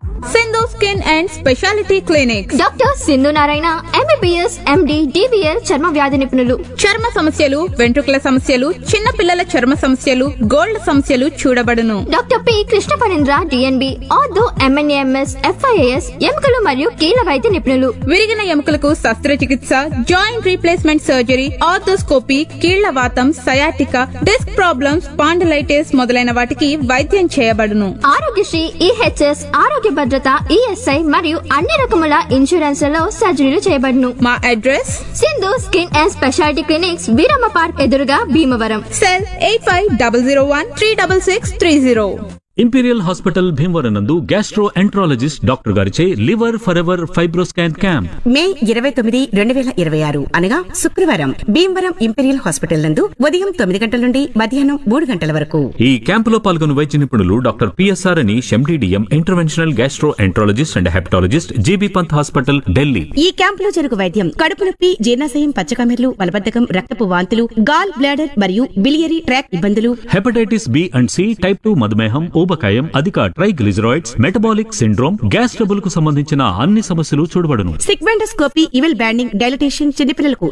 Sindhu skin and speciality clinic doctor Sindhu Narayana MBBS MD DBL చర్మ వ్యాధి నిపుణులు చర్మ సమస్యలు వెంట్రుకల సమస్యలు చిన్న పిల్లల చర్మ సమస్యలు గోల్డ్ సమస్యలు చూడబడును doctor P Krishna Parendra DNB ortho MNAMS FIAS ఎముకలు మరియు కీళ్ళ వైద్య నిపుణులు విరిగిన ఎముకలకు శస్త్రచికిత్స జాయింట్ రీప్లేస్మెంట్ సర్జరీ ఆర్థోస్కోపీ కీళ్ల వాతం సయాటిక డిస్క్ ప్రాబ్లమ్స్ పాండలైటిస్ మొదలైన వాటికి వైద్యం చేయబడును ఆరోగ్యశ్రీ ఈహెచ్ఎస్ ఆరోగ్య భద్రత ఈఎస్ఐ మరియు అన్ని రకముల ఇన్సూరెన్స్లలో సర్జరీలు చేయబడును మా address Sindhu skin and speciality clinics Veeramma park ఎదురుగా Bhimavaram cell eight five double zero one three double six three zero imperial hospital Bhimavaram నందు గ్యాస్ట్రో ఎంట్రాలజిస్ట్ డాక్టర్ గారిచే liver for ever fibroscan camp May ఇరవై తొమ్మిది రెండు వేల ఇరవై ఆరు అనగా శుక్రవారం భీమవరం ఇంపీరియల్ హాస్పిటల్ నందు ఉదయం తొమ్మిది గంటల నుండి మధ్యాహ్నం మూడు గంటల వరకు ఈ క్యాంపులో పాల్గొన్న వైద్య నిపుణులు డాక్టర్ పిఎస్ఆర్ అని MDDM interventional gastroenterologist and hepatologist GB Pant hospital Delhi ఈ క్యాంపులో జరుగు వైద్యం కడుపు నొప్పి జీర్ణాశయం పచ్చకమెర్లు మలబద్ధకం రక్తపు వాంతులు గాల్ బ్లాడర్ మరియు బిలియరీ ట్రాక్ ఇబ్బందులు hepatitis B and C type two మధుమేహం ఊబకాయం అధిక triglycerides metabolic syndrome gas trouble కు సంబంధించిన అన్ని సమస్యలు చూడబడును సిగ్మెండోస్కోపీ ఇవెల్ బ్యాండింగ్ డైలటేషన్ చిన్నపిల్లలకు